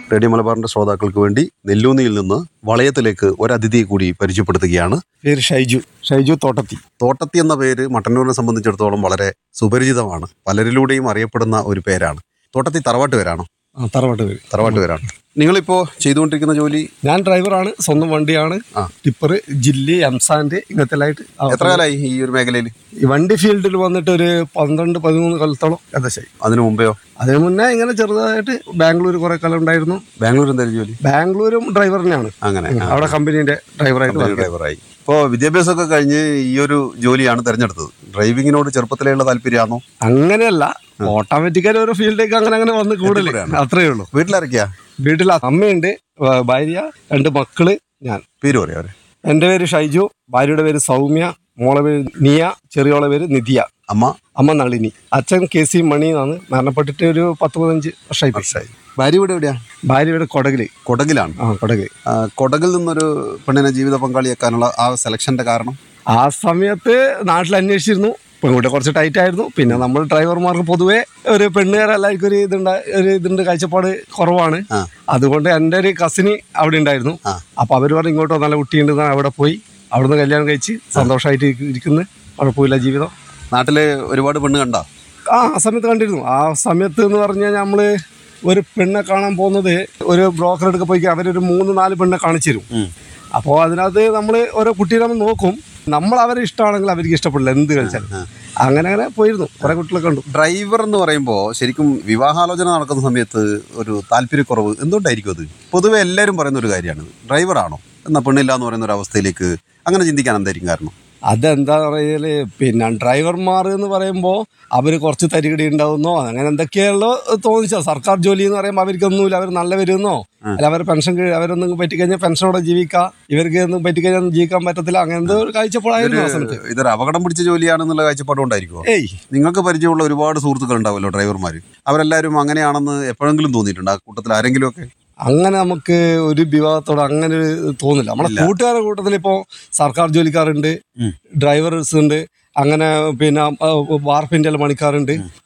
Radio മലബാറിന്റെ ശ്രോതാക്കൾക്ക് വേണ്ടി നെല്ലൂന്നിയിൽ നിന്ന് വളയത്തിലേക്ക് ഒരു അതിഥിയെ കൂടി പരിചയപ്പെടുത്തുകയാണ് പേര് ഷൈജു ഷൈജു തോട്ടത്തി തോട്ടത്തി എന്ന പേര് മട്ടന്നൂരിനെ സംബന്ധിച്ചിടത്തോളം വളരെ സുപരിചിതമാണ് പലരിലൂടെയും അറിയപ്പെടുന്ന ഒരു പേരാണ് തോട്ടത്തി തറവാട്ട് പേരാണോ ആ തറവാട്ട് പേര് തറവാട്ട് പേരാണ് നിങ്ങളിപ്പോ ചെയ്തുകൊണ്ടിരിക്കുന്ന ജോലി ഞാൻ ഡ്രൈവറാണ് സ്വന്തം വണ്ടിയാണ് ആ. ടിപ്പർ ജില്ലി എംസാൻഡ് ഇങ്ങനത്തെ എല്ലായിട്ട് ആ, എത്ര കാലമായി ഈ ഒരു മേഖലയിൽ ഈ വണ്ടി ഫീൽഡിൽ വന്നിട്ട് ഒരു പന്ത്രണ്ട് പതിമൂന്ന് കൊല്ലത്തോളം ഏകദേശമായി അതിനു മുമ്പെയോ അതിന് മുന്നേ ഇങ്ങനെ ചെറുതായിട്ട് ബാംഗ്ലൂർ കുറെ കാലം ഉണ്ടായിരുന്നു ബാംഗ്ലൂർ എന്തായാലും ജോലി ബാംഗ്ലൂരും ഡ്രൈവർ തന്നെയാണ് അങ്ങനെ ആ. അവിടെ കമ്പനീന്റെ ഡ്രൈവറായിട്ട് കമ്പനി വർക്ക് ഡ്രൈവറായി ഇപ്പോൾ വിദ്യാഭ്യാസമൊക്കെ കഴിഞ്ഞ് ഈ ഒരു ജോലിയാണ് തിരഞ്ഞെടുത്തത് ഡ്രൈവിങ്ങിനോട് ചെറുപ്പത്തിലുള്ള താല്പര്യമാണോ അങ്ങനെയല്ല ഓട്ടോമാറ്റിക്കലി ഓരോ ഫീൽഡിലേക്ക് അങ്ങനെ അങ്ങനെ വന്ന് കൂടുതൽ എത്തിപ്പെടുകയാണ്. അത്രേ ഉള്ളൂ വീട്ടിലിറക്കിയാ വീട്ടിൽ അമ്മയുണ്ട് വ- ഭാര്യ രണ്ട് മക്കള് ഞാൻ പേര് പറയാം അവരെ എൻ്റെ പേര് ഷൈജു ഭാര്യയുടെ പേര് സൗമ്യ മോളെ പേര് നിയ ചെറിയോളെ പേര് നിധിയ അമ്മ അമ്മ നളിനി അച്ഛൻ കെ സി മണി എന്നാണ് മരണപ്പെട്ടിട്ട് ഒരു പത്ത് പതിനഞ്ച് വർഷമായി പോയി. വർഷമായി ഭാര്യ വീട് എവിടെയാ ഭാര്യയുടെ കൊടകില് കൊടകിലാണ് ആ കൊടകില് ആ, കൊടകിൽ നിന്നൊരു പെണ്ണിനെ ജീവിത പങ്കാളിയാക്കാനുള്ള ആ സെലക്ഷന്റെ കാരണം ആ സമയത്ത് നാട്ടിൽ അന്വേഷിച്ചിരുന്നു പെൺകുട്ടി കുറച്ച് ടൈറ്റ് ആയിരുന്നു പിന്നെ നമ്മൾ ഡ്രൈവർമാർക്ക് പൊതുവെ ഒരു പെണ്ണുകാരെല്ലാവർക്കും ഒരു ഇതുണ്ട ഒരു ഇതുണ്ട് കാഴ്ചപ്പാട് കുറവാണ് ആ. അതുകൊണ്ട് എൻ്റെ ഒരു കസിന് അവിടെ ഉണ്ടായിരുന്നു ആ. അപ്പൊ അവർ പറഞ്ഞു ഇങ്ങോട്ട് നല്ല കുട്ടിയുണ്ട് എന്ന് അവിടെ പോയി അവിടുന്ന് കല്യാണം കഴിച്ച് സന്തോഷമായിട്ട് ഇരിക്കുന്നു കുഴപ്പമില്ല ജീവിതം നാട്ടില് ഒരുപാട് പെണ്ണ് കണ്ട ആ ആ സമയത്ത് കണ്ടിരുന്നു ആ സമയത്ത് എന്ന് പറഞ്ഞാൽ നമ്മൾ ഒരു പെണ്ണെ കാണാൻ പോകുന്നത് ഒരു ബ്രോക്കർ എടുക്ക പോയി അവരൊരു മൂന്ന് നാല് പെണ്ണെ കാണിച്ചു തരും അപ്പോൾ അതിനകത്ത് നമ്മൾ ഓരോ കുട്ടീനെ നമ്മൾ നോക്കും നമ്മൾ അവരെ ഇഷ്ടമാണെങ്കിൽ അവർക്ക് ഇഷ്ടപ്പെടില്ല എന്ത് കളിച്ചാലും അങ്ങനെ അങ്ങനെ പോയിരുന്നു കുറെ കുട്ടികളെ കണ്ടു ഡ്രൈവർ എന്ന് പറയുമ്പോൾ ശരിക്കും വിവാഹാലോചന നടക്കുന്ന സമയത്ത് ഒരു താല്പര്യക്കുറവ് എന്തുകൊണ്ടായിരിക്കും അത് പൊതുവെ എല്ലാവരും പറയുന്ന ഒരു കാര്യമാണ് ഡ്രൈവറാണോ എന്നാ പെണ്ണില്ല എന്ന് പറയുന്ന ഒരു അവസ്ഥയിലേക്ക് അങ്ങനെ ചിന്തിക്കാൻ എന്തായിരിക്കും കാരണം അതെന്താ പറയല് പിന്നെ ഡ്രൈവർമാർ എന്ന് പറയുമ്പോൾ അവർ കുറച്ച് തരികടി ഉണ്ടാവുന്നോ അങ്ങനെ എന്തൊക്കെയുള്ളോ തോന്നിച്ചാൽ സർക്കാർ ജോലി എന്ന് പറയുമ്പോൾ അവർക്കൊന്നുമില്ല അവർ നല്ല വരുന്നോ അല്ല അവർ പെൻഷൻ കഴി- അവരൊന്നും പറ്റിക്കഴിഞ്ഞാൽ പെൻഷനോടെ ജീവിക്കാം ഇവർക്ക് ഒന്നും പറ്റിക്കഴിഞ്ഞാൽ ജീവിക്കാൻ പറ്റത്തില്ല അങ്ങനത്തെ ഒരു കാഴ്ചപ്പാടായിരുന്നു ആ സമയത്ത് ഇതൊരു അപകടം പിടിച്ച ജോലിയാണെന്നുള്ള കാഴ്ചപ്പാട് കൊണ്ടായിരിക്കുമോ ഏയ് നിങ്ങൾക്ക് പരിചയമുള്ള ഒരുപാട് സുഹൃത്തുക്കൾ ഉണ്ടാവുമല്ലോ ഡ്രൈവർമാർ അവരെല്ലാവരും അങ്ങനെയാണെന്ന് എപ്പോഴെങ്കിലും തോന്നിയിട്ടുണ്ട് ആ കൂട്ടത്തിൽ ആരെങ്കിലും ഒക്കെ അങ്ങനെ നമുക്ക് ഒരു വിവാഹത്തോട് അങ്ങനെ ഒരു തോന്നില്ല നമ്മുടെ ഇല്ല. കൂട്ടുകാരുടെ കൂട്ടത്തിൽ ഇപ്പോൾ സർക്കാർ ജോലിക്കാരുണ്ട് ഉം. ഡ്രൈവേഴ്സ് ഉണ്ട് അങ്ങനെ പിന്നെ വാർപ്പിൻ്റെ പണിക്കാരുണ്ട്